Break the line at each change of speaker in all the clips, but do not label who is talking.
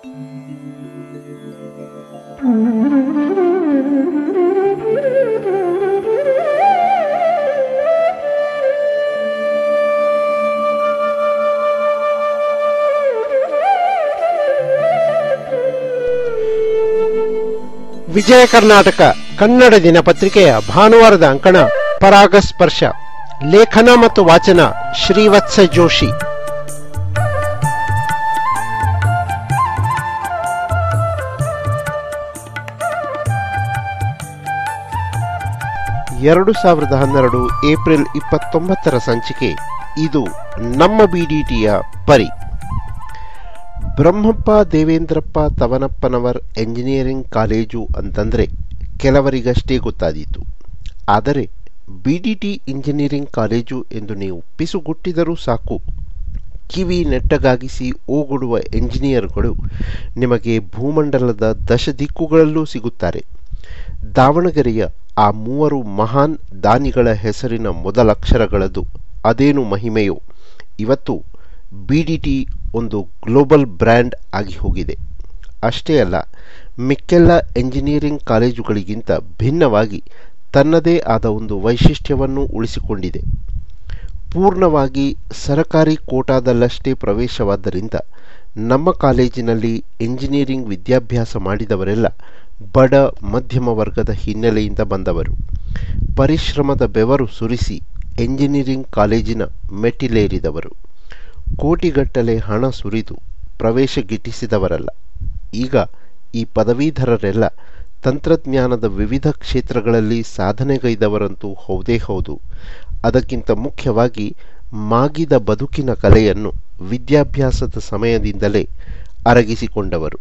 ವಿಜಯ ಕರ್ನಾಟಕ ಕನ್ನಡ ದಿನಪತ್ರಿಕೆಯ ಭಾನುವಾರದ ಅಂಕಣ ಪರಾಗಸ್ಪರ್ಶ ಲೇಖನ ಮತ್ತು ವಾಚನ ಶ್ರೀವತ್ಸ ಜೋಶಿ ಎರಡು ಸಾವಿರದ ಹನ್ನೆರಡು ಏಪ್ರಿಲ್ ಇಪ್ಪತ್ತೊಂಬತ್ತರ ಸಂಚಿಕೆ ಇದು ನಮ್ಮ ಬಿಡಿಟಿಯ ಪರಿ ಬ್ರಹ್ಮಪ್ಪ ದೇವೇಂದ್ರಪ್ಪ ತವನಪ್ಪನವರ್ ಎಂಜಿನಿಯರಿಂಗ್ ಕಾಲೇಜು ಅಂತಂದ್ರೆ ಕೆಲವರಿಗಷ್ಟೇ ಗೊತ್ತಾದೀತು ಆದರೆ ಬಿಡಿಟಿ ಇಂಜಿನಿಯರಿಂಗ್ ಕಾಲೇಜು ಎಂದು ನೀವು ಪಿಸುಗುಟ್ಟಿದರೂ ಸಾಕು ಕಿವಿ ನೆಟ್ಟಗಾಗಿಸಿ ಓಗುಡುವ ಎಂಜಿನಿಯರ್ಗಳು ನಿಮಗೆ ಭೂಮಂಡಲದ ದಶ ದಿಕ್ಕುಗಳಲ್ಲೂ ಸಿಗುತ್ತಾರೆ ದಾವಣಗೆರೆಯ ಆ ಮೂವರು ಮಹಾನ್ ದಾನಿಗಳ ಹೆಸರಿನ ಮೊದಲಕ್ಷರಗಳದು ಅದೇನು ಮಹಿಮೆಯೋ ಇವತ್ತು ಬಿಡಿಟಿ ಒಂದು ಗ್ಲೋಬಲ್ ಬ್ರ್ಯಾಂಡ್ ಆಗಿ ಹೋಗಿದೆ ಅಷ್ಟೇ ಅಲ್ಲ ಮಿಕ್ಕೆಲ್ಲ ಎಂಜಿನಿಯರಿಂಗ್ ಕಾಲೇಜುಗಳಿಗಿಂತ ಭಿನ್ನವಾಗಿ ತನ್ನದೇ ಆದ ಒಂದು ವೈಶಿಷ್ಟ್ಯವನ್ನು ಉಳಿಸಿಕೊಂಡಿದೆ ಪೂರ್ಣವಾಗಿ ಸರಕಾರಿ ಕೋಟಾದಲ್ಲಷ್ಟೇ ಪ್ರವೇಶವಾದ್ದರಿಂದ ನಮ್ಮ ಕಾಲೇಜಿನಲ್ಲಿ ಎಂಜಿನಿಯರಿಂಗ್ ವಿದ್ಯಾಭ್ಯಾಸ ಮಾಡಿದವರೆಲ್ಲ ಬಡ ಮಧ್ಯಮ ವರ್ಗದ ಹಿನ್ನೆಲೆಯಿಂದ ಬಂದವರು ಪರಿಶ್ರಮದ ಬೆವರು ಸುರಿಸಿ ಎಂಜಿನಿಯರಿಂಗ್ ಕಾಲೇಜಿನ ಮೆಟ್ಟಿಲೇರಿದವರು ಕೋಟಿಗಟ್ಟಲೆ ಹಣ ಸುರಿದು ಪ್ರವೇಶ ಗಿಟ್ಟಿಸಿದವರಲ್ಲ ಈಗ ಈ ಪದವೀಧರರೆಲ್ಲ ತಂತ್ರಜ್ಞಾನದ ವಿವಿಧ ಕ್ಷೇತ್ರಗಳಲ್ಲಿ ಸಾಧನೆಗೈದವರಂತೂ ಹೌದೇ ಹೌದು ಅದಕ್ಕಿಂತ ಮುಖ್ಯವಾಗಿ ಮಾಗಿದ ಬದುಕಿನ ಕಲೆಯನ್ನು ವಿದ್ಯಾಭ್ಯಾಸದ ಸಮಯದಿಂದಲೇ ಅರಗಿಸಿಕೊಂಡವರು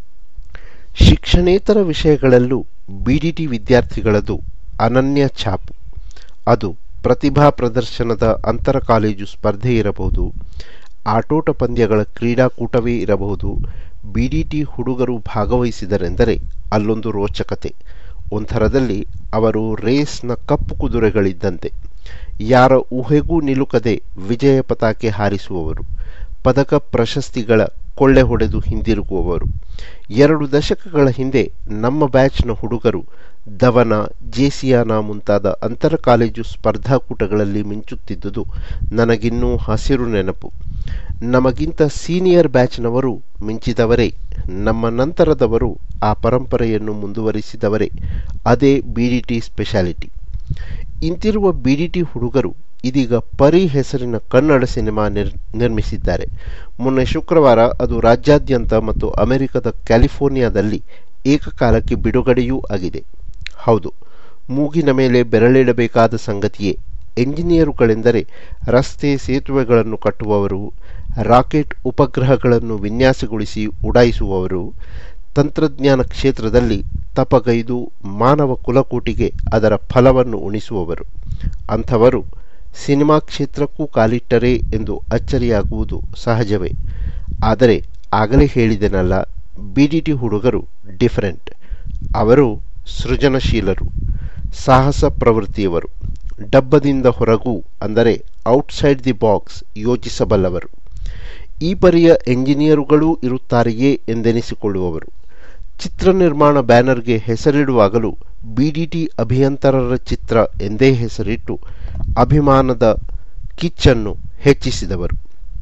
ಶಿಕ್ಷಣೇತರ ವಿಷಯಗಳಲ್ಲೂ ಬಿಡಿಟಿ ವಿದ್ಯಾರ್ಥಿಗಳದು ಅನನ್ಯ ಛಾಪು ಅದು ಪ್ರತಿಭಾ ಪ್ರದರ್ಶನದ ಅಂತರ ಕಾಲೇಜು ಸ್ಪರ್ಧೆ ಇರಬಹುದು ಆಟೋಟ ಪಂದ್ಯಗಳ ಕ್ರೀಡಾಕೂಟವೇ ಇರಬಹುದು ಬಿಡಿಟಿ ಹುಡುಗರು ಭಾಗವಹಿಸಿದರೆಂದರೆ ಅಲ್ಲೊಂದು ರೋಚಕತೆ ಒಂಥರದಲ್ಲಿ ಅವರು ರೇಸ್ನ ಕಪ್ಪು ಕುದುರೆಗಳಿದ್ದಂತೆ ಯಾರ ಊಹೆಗೂ ನಿಲುಕದೆ ವಿಜಯ ಪತಾಕೆ ಹಾರಿಸುವವರು ಪದಕ ಪ್ರಶಸ್ತಿಗಳ ಕೊಳ್ಳೆ ಹೊಡೆದು ಹಿಂದಿರುಗುವವರು ಎರಡು ದಶಕಗಳ ಹಿಂದೆ ನಮ್ಮ ಬ್ಯಾಚ್ನ ಹುಡುಗರು ಧವನ ಜೇಸಿಯಾನ ಮುಂತಾದ ಅಂತರ ಕಾಲೇಜು ಸ್ಪರ್ಧಾಕೂಟಗಳಲ್ಲಿ ಮಿಂಚುತ್ತಿದ್ದುದು ನನಗಿನ್ನೂ ಹಸಿರು ನೆನಪು ನಮಗಿಂತ ಸೀನಿಯರ್ ಬ್ಯಾಚ್ನವರು ಮಿಂಚಿದವರೇ ನಮ್ಮ ನಂತರದವರು ಆ ಪರಂಪರೆಯನ್ನು ಮುಂದುವರಿಸಿದವರೇ ಅದೇ ಬಿಡಿಟಿ ಸ್ಪೆಷಾಲಿಟಿ ಇಂತಿರುವ ಬಿಡಿಟಿ ಹುಡುಗರು ಇದೀಗ ಪರಿ ಹೆಸರಿನ ಕನ್ನಡ ಸಿನಿಮಾ ನಿರ್ ನಿರ್ಮಿಸಿದ್ದಾರೆ ಮೊನ್ನೆ ಶುಕ್ರವಾರ ಅದು ರಾಜ್ಯಾದ್ಯಂತ ಮತ್ತು ಅಮೆರಿಕದ ಕ್ಯಾಲಿಫೋರ್ನಿಯಾದಲ್ಲಿ ಏಕಕಾಲಕ್ಕೆ ಬಿಡುಗಡೆಯೂ ಆಗಿದೆ ಹೌದು ಮೂಗಿನ ಮೇಲೆ ಬೆರಳಿಡಬೇಕಾದ ಸಂಗತಿಯೇ ಎಂಜಿನಿಯರುಗಳೆಂದರೆ ರಸ್ತೆ ಸೇತುವೆಗಳನ್ನು ಕಟ್ಟುವವರು ರಾಕೆಟ್ ಉಪಗ್ರಹಗಳನ್ನು ವಿನ್ಯಾಸಗೊಳಿಸಿ ಉಡಾಯಿಸುವವರು ತಂತ್ರಜ್ಞಾನ ಕ್ಷೇತ್ರದಲ್ಲಿ ತಪಗೈದು ಮಾನವ ಕುಲಕೋಟಿಗೆ ಅದರ ಫಲವನ್ನು ಉಣಿಸುವವರು ಅಂಥವರು ಸಿನಿಮಾ ಕ್ಷೇತ್ರಕ್ಕೂ ಕಾಲಿಟ್ಟರೆ ಎಂದು ಅಚ್ಚರಿಯಾಗುವುದು ಸಹಜವೇ ಆದರೆ ಆಗಲೇ ಹೇಳಿದೆನಲ್ಲ ಬಿಡಿಟಿ ಹುಡುಗರು ಡಿಫರೆಂಟ್ ಅವರು ಸೃಜನಶೀಲರು ಸಾಹಸ ಪ್ರವೃತ್ತಿಯವರು ಡಬ್ಬದಿಂದ ಹೊರಗೂ ಅಂದರೆ ಔಟ್ಸೈಡ್ ದಿ ಬಾಕ್ಸ್ ಯೋಚಿಸಬಲ್ಲವರು ಈ ಪರಿಯ ಎಂಜಿನಿಯರುಗಳೂ ಇರುತ್ತಾರೆಯೇ ಎಂದೆನಿಸಿಕೊಳ್ಳುವವರು ಚಿತ್ರ ನಿರ್ಮಾಣ ಬ್ಯಾನರ್ಗೆ ಹೆಸರಿಡುವಾಗಲೂ ಬಿಡಿಟಿ ಅಭಿಯಂತರರ ಚಿತ್ರ ಎಂದೇ ಹೆಸರಿಟ್ಟು ಅಭಿಮಾನದ ಕಿಚ್ಚನ್ನು ಹೆಚ್ಚಿಸಿದವರು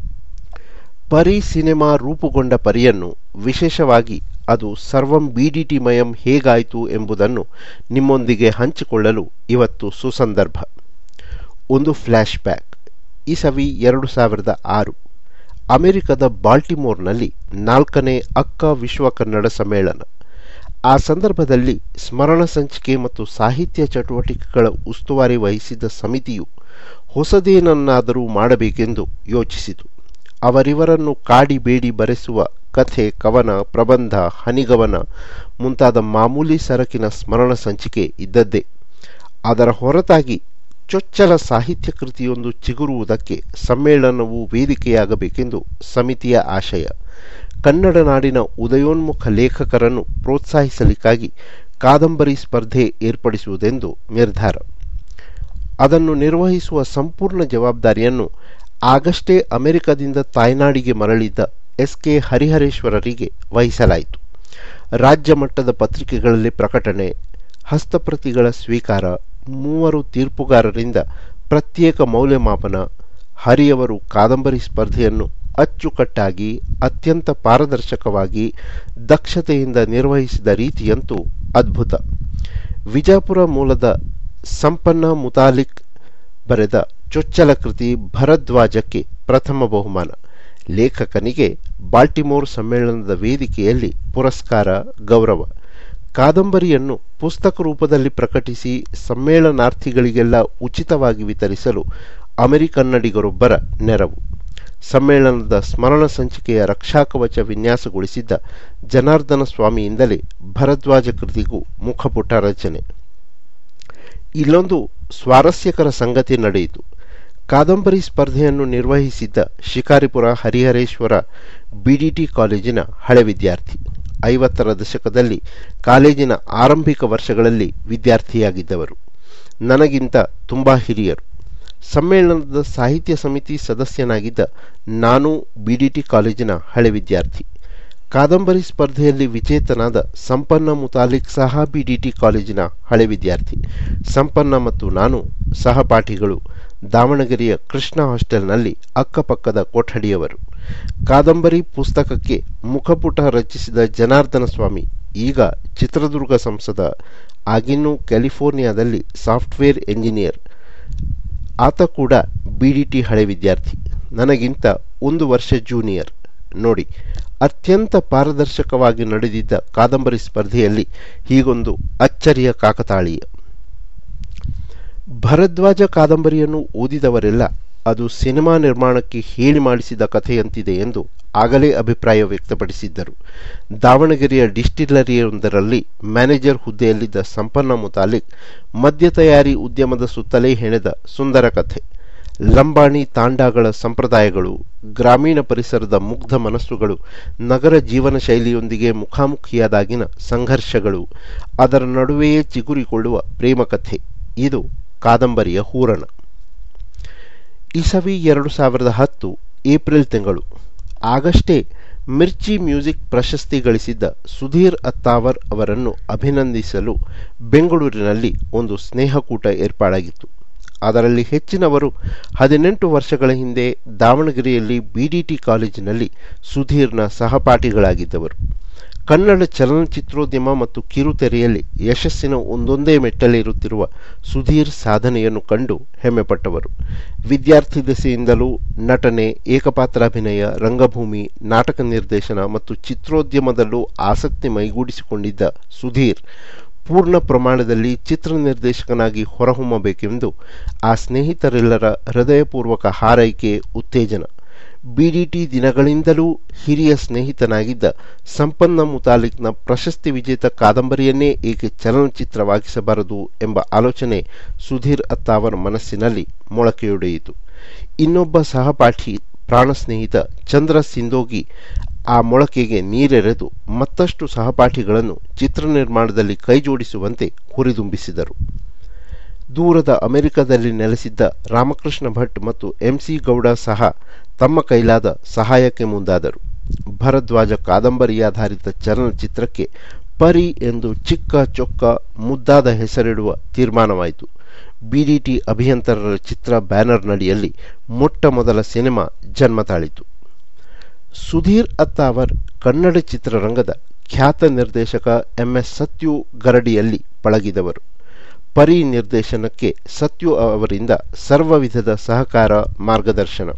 ಪರಿ ಸಿನಿಮಾ ರೂಪುಗೊಂಡ ಪರಿಯನ್ನು ವಿಶೇಷವಾಗಿ ಅದು ಸರ್ವಂ ಬಿಡಿಟಿ ಮಯಂ ಹೇಗಾಯಿತು ಎಂಬುದನ್ನು ನಿಮ್ಮೊಂದಿಗೆ ಹಂಚಿಕೊಳ್ಳಲು ಇವತ್ತು ಸುಸಂದರ್ಭ ಒಂದು ಫ್ಲ್ಯಾಶ್ ಬ್ಯಾಕ್ ಇಸವಿ ಎರಡು ಸಾವಿರದ ಆರು ಅಮೆರಿಕದ ಬಾಲ್ಟಿಮೋರ್ನಲ್ಲಿ ನಾಲ್ಕನೇ ಅಕ್ಕ ವಿಶ್ವ ಕನ್ನಡ ಸಮ್ಮೇಳನ ಆ ಸಂದರ್ಭದಲ್ಲಿ ಸ್ಮರಣ ಸಂಚಿಕೆ ಮತ್ತು ಸಾಹಿತ್ಯ ಚಟುವಟಿಕೆಗಳ ಉಸ್ತುವಾರಿ ವಹಿಸಿದ್ದ ಸಮಿತಿಯು ಹೊಸದೇನನ್ನಾದರೂ ಮಾಡಬೇಕೆಂದು ಯೋಚಿಸಿತು ಅವರಿವರನ್ನು ಕಾಡಿ ಬೇಡಿ ಬರೆಸುವ ಕಥೆ ಕವನ ಪ್ರಬಂಧ ಹನಿಗವನ ಮುಂತಾದ ಮಾಮೂಲಿ ಸರಕಿನ ಸ್ಮರಣ ಸಂಚಿಕೆ ಇದ್ದದ್ದೇ ಅದರ ಹೊರತಾಗಿ ಚೊಚ್ಚಲ ಸಾಹಿತ್ಯ ಕೃತಿಯೊಂದು ಚಿಗುರುವುದಕ್ಕೆ ಸಮ್ಮೇಳನವು ವೇದಿಕೆಯಾಗಬೇಕೆಂದು ಸಮಿತಿಯ ಆಶಯ ಕನ್ನಡ ನಾಡಿನ ಉದಯೋನ್ಮುಖ ಲೇಖಕರನ್ನು ಪ್ರೋತ್ಸಾಹಿಸಲಿಕ್ಕಾಗಿ ಕಾದಂಬರಿ ಸ್ಪರ್ಧೆ ಏರ್ಪಡಿಸುವುದೆಂದು ನಿರ್ಧಾರ ಅದನ್ನು ನಿರ್ವಹಿಸುವ ಸಂಪೂರ್ಣ ಜವಾಬ್ದಾರಿಯನ್ನು ಆಗಷ್ಟೇ ಅಮೆರಿಕದಿಂದ ತಾಯ್ನಾಡಿಗೆ ಮರಳಿದ್ದ ಎಸ್ ಕೆ ಹರಿಹರೇಶ್ವರರಿಗೆ ವಹಿಸಲಾಯಿತು ರಾಜ್ಯ ಮಟ್ಟದ ಪತ್ರಿಕೆಗಳಲ್ಲಿ ಪ್ರಕಟಣೆ ಹಸ್ತಪ್ರತಿಗಳ ಸ್ವೀಕಾರ ಮೂವರು ತೀರ್ಪುಗಾರರಿಂದ ಪ್ರತ್ಯೇಕ ಮೌಲ್ಯಮಾಪನ ಹರಿಯವರು ಕಾದಂಬರಿ ಸ್ಪರ್ಧೆಯನ್ನು ಅಚ್ಚುಕಟ್ಟಾಗಿ ಅತ್ಯಂತ ಪಾರದರ್ಶಕವಾಗಿ ದಕ್ಷತೆಯಿಂದ ನಿರ್ವಹಿಸಿದ ರೀತಿಯಂತೂ ಅದ್ಭುತ ವಿಜಾಪುರ ಮೂಲದ ಸಂಪನ್ನ ಮುತಾಲಿಕ್ ಬರೆದ ಚೊಚ್ಚಲ ಕೃತಿ ಭರದ್ವಾಜಕ್ಕೆ ಪ್ರಥಮ ಬಹುಮಾನ ಲೇಖಕನಿಗೆ ಬಾಲ್ಟಿಮೋರ್ ಸಮ್ಮೇಳನದ ವೇದಿಕೆಯಲ್ಲಿ ಪುರಸ್ಕಾರ ಗೌರವ ಕಾದಂಬರಿಯನ್ನು ಪುಸ್ತಕ ರೂಪದಲ್ಲಿ ಪ್ರಕಟಿಸಿ ಸಮ್ಮೇಳನಾರ್ಥಿಗಳಿಗೆಲ್ಲ ಉಚಿತವಾಗಿ ವಿತರಿಸಲು ಅಮೆರಿಕನ್ನಡಿಗರೊಬ್ಬರ ನೆರವು ಸಮ್ಮೇಳನದ ಸ್ಮರಣ ಸಂಚಿಕೆಯ ರಕ್ಷಾಕವಚ ವಿನ್ಯಾಸಗೊಳಿಸಿದ್ದ ಜನಾರ್ದನ ಸ್ವಾಮಿಯಿಂದಲೇ ಭರದ್ವಾಜ ಕೃತಿಗೂ ಮುಖಪುಟ ರಚನೆ ಇಲ್ಲೊಂದು ಸ್ವಾರಸ್ಯಕರ ಸಂಗತಿ ನಡೆಯಿತು ಕಾದಂಬರಿ ಸ್ಪರ್ಧೆಯನ್ನು ನಿರ್ವಹಿಸಿದ್ದ ಶಿಕಾರಿಪುರ ಹರಿಹರೇಶ್ವರ ಬಿಡಿಟಿ ಕಾಲೇಜಿನ ಹಳೆ ವಿದ್ಯಾರ್ಥಿ ಐವತ್ತರ ದಶಕದಲ್ಲಿ ಕಾಲೇಜಿನ ಆರಂಭಿಕ ವರ್ಷಗಳಲ್ಲಿ ವಿದ್ಯಾರ್ಥಿಯಾಗಿದ್ದವರು ನನಗಿಂತ ತುಂಬಾ ಹಿರಿಯರು ಸಮ್ಮೇಳನದ ಸಾಹಿತ್ಯ ಸಮಿತಿ ಸದಸ್ಯನಾಗಿದ್ದ ನಾನು ಬಿಡಿಟಿ ಕಾಲೇಜಿನ ಹಳೆ ವಿದ್ಯಾರ್ಥಿ ಕಾದಂಬರಿ ಸ್ಪರ್ಧೆಯಲ್ಲಿ ವಿಜೇತನಾದ ಸಂಪನ್ನ ಮುತಾಲಿಕ್ ಸಹ ಬಿಡಿಟಿ ಕಾಲೇಜಿನ ಹಳೆ ವಿದ್ಯಾರ್ಥಿ ಸಂಪನ್ನ ಮತ್ತು ನಾನು ಸಹಪಾಠಿಗಳು ದಾವಣಗೆರೆಯ ಕೃಷ್ಣ ಹಾಸ್ಟೆಲ್ನಲ್ಲಿ ಅಕ್ಕಪಕ್ಕದ ಕೊಠಡಿಯವರು ಕಾದಂಬರಿ ಪುಸ್ತಕಕ್ಕೆ ಮುಖಪುಟ ರಚಿಸಿದ ಜನಾರ್ದನ ಸ್ವಾಮಿ ಈಗ ಚಿತ್ರದುರ್ಗ ಸಂಸದ ಆಗಿನ್ನೂ ಕ್ಯಾಲಿಫೋರ್ನಿಯಾದಲ್ಲಿ ಸಾಫ್ಟ್ವೇರ್ ಎಂಜಿನಿಯರ್ ಆತ ಕೂಡ ಬಿಡಿಟಿ ಹಳೆ ವಿದ್ಯಾರ್ಥಿ ನನಗಿಂತ ಒಂದು ವರ್ಷ ಜೂನಿಯರ್ ನೋಡಿ ಅತ್ಯಂತ ಪಾರದರ್ಶಕವಾಗಿ ನಡೆದಿದ್ದ ಕಾದಂಬರಿ ಸ್ಪರ್ಧೆಯಲ್ಲಿ ಹೀಗೊಂದು ಅಚ್ಚರಿಯ ಕಾಕತಾಳೀಯ ಭರದ್ವಾಜ ಕಾದಂಬರಿಯನ್ನು ಓದಿದವರೆಲ್ಲ ಅದು ಸಿನಿಮಾ ನಿರ್ಮಾಣಕ್ಕೆ ಹೇಳಿ ಮಾಡಿಸಿದ ಕಥೆಯಂತಿದೆ ಎಂದು ಆಗಲೇ ಅಭಿಪ್ರಾಯ ವ್ಯಕ್ತಪಡಿಸಿದ್ದರು ದಾವಣಗೆರೆಯ ಡಿಸ್ಟಿಲರಿಯೊಂದರಲ್ಲಿ ಮ್ಯಾನೇಜರ್ ಹುದ್ದೆಯಲ್ಲಿದ್ದ ಸಂಪನ್ನ ಮುತಾಲಿಕ್ ಮದ್ಯ ತಯಾರಿ ಉದ್ಯಮದ ಸುತ್ತಲೇ ಹೆಣೆದ ಸುಂದರ ಕಥೆ ಲಂಬಾಣಿ ತಾಂಡಾಗಳ ಸಂಪ್ರದಾಯಗಳು ಗ್ರಾಮೀಣ ಪರಿಸರದ ಮುಗ್ಧ ಮನಸ್ಸುಗಳು ನಗರ ಜೀವನ ಶೈಲಿಯೊಂದಿಗೆ ಮುಖಾಮುಖಿಯಾದಾಗಿನ ಸಂಘರ್ಷಗಳು ಅದರ ನಡುವೆಯೇ ಚಿಗುರಿಕೊಳ್ಳುವ ಪ್ರೇಮಕಥೆ ಇದು ಕಾದಂಬರಿಯ ಹೂರಣ ಇಸವಿ ಎರಡು ಸಾವಿರದ ಹತ್ತು ಏಪ್ರಿಲ್ ತಿಂಗಳು ಆಗಷ್ಟೇ ಮಿರ್ಚಿ ಮ್ಯೂಸಿಕ್ ಪ್ರಶಸ್ತಿ ಗಳಿಸಿದ್ದ ಸುಧೀರ್ ಅತ್ತಾವರ್ ಅವರನ್ನು ಅಭಿನಂದಿಸಲು ಬೆಂಗಳೂರಿನಲ್ಲಿ ಒಂದು ಸ್ನೇಹಕೂಟ ಏರ್ಪಾಡಾಗಿತ್ತು ಅದರಲ್ಲಿ ಹೆಚ್ಚಿನವರು ಹದಿನೆಂಟು ವರ್ಷಗಳ ಹಿಂದೆ ದಾವಣಗೆರೆಯಲ್ಲಿ ಬಿಡಿಟಿ ಕಾಲೇಜಿನಲ್ಲಿ ಸುಧೀರ್ನ ಸಹಪಾಠಿಗಳಾಗಿದ್ದವರು ಕನ್ನಡ ಚಲನಚಿತ್ರೋದ್ಯಮ ಮತ್ತು ಕಿರುತೆರೆಯಲ್ಲಿ ಯಶಸ್ಸಿನ ಒಂದೊಂದೇ ಮೆಟ್ಟಲೇರುತ್ತಿರುವ ಸುಧೀರ್ ಸಾಧನೆಯನ್ನು ಕಂಡು ಹೆಮ್ಮೆಪಟ್ಟವರು ವಿದ್ಯಾರ್ಥಿ ದೆಸೆಯಿಂದಲೂ ನಟನೆ ಏಕಪಾತ್ರಾಭಿನಯ ರಂಗಭೂಮಿ ನಾಟಕ ನಿರ್ದೇಶನ ಮತ್ತು ಚಿತ್ರೋದ್ಯಮದಲ್ಲೂ ಆಸಕ್ತಿ ಮೈಗೂಡಿಸಿಕೊಂಡಿದ್ದ ಸುಧೀರ್ ಪೂರ್ಣ ಪ್ರಮಾಣದಲ್ಲಿ ಚಿತ್ರ ನಿರ್ದೇಶಕನಾಗಿ ಹೊರಹೊಮ್ಮಬೇಕೆಂದು ಆ ಸ್ನೇಹಿತರೆಲ್ಲರ ಹೃದಯಪೂರ್ವಕ ಹಾರೈಕೆ ಉತ್ತೇಜನ ಬಿಡಿಟಿ ದಿನಗಳಿಂದಲೂ ಹಿರಿಯ ಸ್ನೇಹಿತನಾಗಿದ್ದ ಸಂಪನ್ನ ಮುತಾಲಿಕ್ನ ಪ್ರಶಸ್ತಿ ವಿಜೇತ ಕಾದಂಬರಿಯನ್ನೇ ಏಕೆ ಚಲನಚಿತ್ರವಾಗಿಸಬಾರದು ಎಂಬ ಆಲೋಚನೆ ಸುಧೀರ್ ಅತ್ತಾವರ್ ಮನಸ್ಸಿನಲ್ಲಿ ಮೊಳಕೆಯೊಡೆಯಿತು ಇನ್ನೊಬ್ಬ ಸಹಪಾಠಿ ಪ್ರಾಣ ಸ್ನೇಹಿತ ಚಂದ್ರ ಸಿಂದೋಗಿ ಆ ಮೊಳಕೆಗೆ ನೀರೆರೆದು ಮತ್ತಷ್ಟು ಸಹಪಾಠಿಗಳನ್ನು ಚಿತ್ರ ನಿರ್ಮಾಣದಲ್ಲಿ ಕೈಜೋಡಿಸುವಂತೆ ಹುರಿದುಂಬಿಸಿದರು ದೂರದ ಅಮೆರಿಕದಲ್ಲಿ ನೆಲೆಸಿದ್ದ ರಾಮಕೃಷ್ಣ ಭಟ್ ಮತ್ತು ಎಂಸಿ ಗೌಡ ಸಹ ತಮ್ಮ ಕೈಲಾದ ಸಹಾಯಕ್ಕೆ ಮುಂದಾದರು ಭರದ್ವಾಜ ಕಾದಂಬರಿಯಾಧಾರಿತ ಚಲನಚಿತ್ರಕ್ಕೆ ಪರಿ ಎಂದು ಚಿಕ್ಕ ಚೊಕ್ಕ ಮುದ್ದಾದ ಹೆಸರಿಡುವ ತೀರ್ಮಾನವಾಯಿತು ಬಿಡಿಟಿ ಅಭಿಯಂತರರ ಚಿತ್ರ ಬ್ಯಾನರ್ನಡಿಯಲ್ಲಿ ಮೊಟ್ಟ ಮೊದಲ ಸಿನಿಮಾ ಜನ್ಮ ತಾಳಿತು ಸುಧೀರ್ ಅತ್ತಾವರ್ ಕನ್ನಡ ಚಿತ್ರರಂಗದ ಖ್ಯಾತ ನಿರ್ದೇಶಕ ಎಂಎಸ್ ಸತ್ಯು ಗರಡಿಯಲ್ಲಿ ಪಳಗಿದವರು ಪರಿ ನಿರ್ದೇಶನಕ್ಕೆ ಸತ್ಯು ಅವರಿಂದ ಸರ್ವ ವಿಧದ ಸಹಕಾರ ಮಾರ್ಗದರ್ಶನ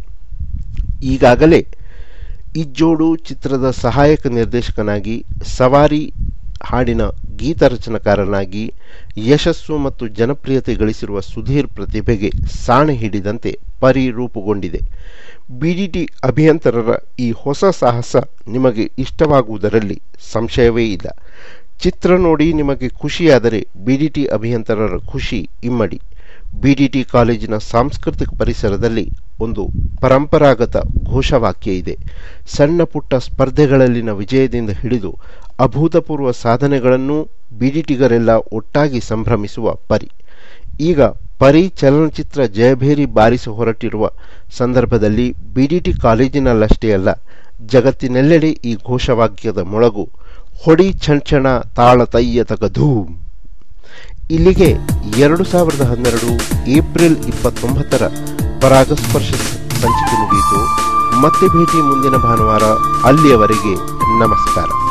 ಈಗಾಗಲೇ ಇಜ್ಜೋಡು ಚಿತ್ರದ ಸಹಾಯಕ ನಿರ್ದೇಶಕನಾಗಿ ಸವಾರಿ ಹಾಡಿನ ಗೀತ ರಚನಕಾರನಾಗಿ ಯಶಸ್ಸು ಮತ್ತು ಜನಪ್ರಿಯತೆ ಗಳಿಸಿರುವ ಸುಧೀರ್ ಪ್ರತಿಭೆಗೆ ಸಾಣೆ ಹಿಡಿದಂತೆ ಪರಿ ರೂಪುಗೊಂಡಿದೆ ಬಿಡಿಟಿ ಅಭಿಯಂತರರ ಈ ಹೊಸ ಸಾಹಸ ನಿಮಗೆ ಇಷ್ಟವಾಗುವುದರಲ್ಲಿ ಸಂಶಯವೇ ಇಲ್ಲ ಚಿತ್ರ ನೋಡಿ ನಿಮಗೆ ಖುಷಿಯಾದರೆ ಬಿಡಿಟಿ ಅಭಿಯಂತರರ ಖುಷಿ ಇಮ್ಮಡಿ ಬಿಡಿಟಿ ಕಾಲೇಜಿನ ಸಾಂಸ್ಕೃತಿಕ ಪರಿಸರದಲ್ಲಿ ಒಂದು ಪರಂಪರಾಗತ ಘೋಷವಾಕ್ಯ ಇದೆ ಸಣ್ಣ ಪುಟ್ಟ ಸ್ಪರ್ಧೆಗಳಲ್ಲಿನ ವಿಜಯದಿಂದ ಹಿಡಿದು ಅಭೂತಪೂರ್ವ ಸಾಧನೆಗಳನ್ನೂ ಬಿಡಿಟಿಗರೆಲ್ಲ ಒಟ್ಟಾಗಿ ಸಂಭ್ರಮಿಸುವ ಪರಿ ಈಗ ಪರಿ ಚಲನಚಿತ್ರ ಜಯಭೇರಿ ಬಾರಿಸಿ ಹೊರಟಿರುವ ಸಂದರ್ಭದಲ್ಲಿ ಬಿಡಿಟಿ ಕಾಲೇಜಿನಲ್ಲಷ್ಟೇ ಅಲ್ಲ ಜಗತ್ತಿನೆಲ್ಲೆಡೆ ಈ ಘೋಷವಾಕ್ಯದ ಮೊಳಗು ಹೊಡಿ ಛಣ್ಛಣ ತಾಳ ತಯ್ಯ ತಗಧೂಮ್ ಇಲ್ಲಿಗೆ ಎರಡು ಸಾವಿರದ ಹನ್ನೆರಡು ಏಪ್ರಿಲ್ ಇಪ್ಪತ್ತೊಂಬತ್ತರ ಪರಾಗಸ್ಪರ್ಶ ಸಂಚಿಕೆ ಮುಗಿಯಿತು ಮತ್ತೆ ಭೇಟಿ ಮುಂದಿನ ಭಾನುವಾರ ಅಲ್ಲಿಯವರೆಗೆ ನಮಸ್ಕಾರ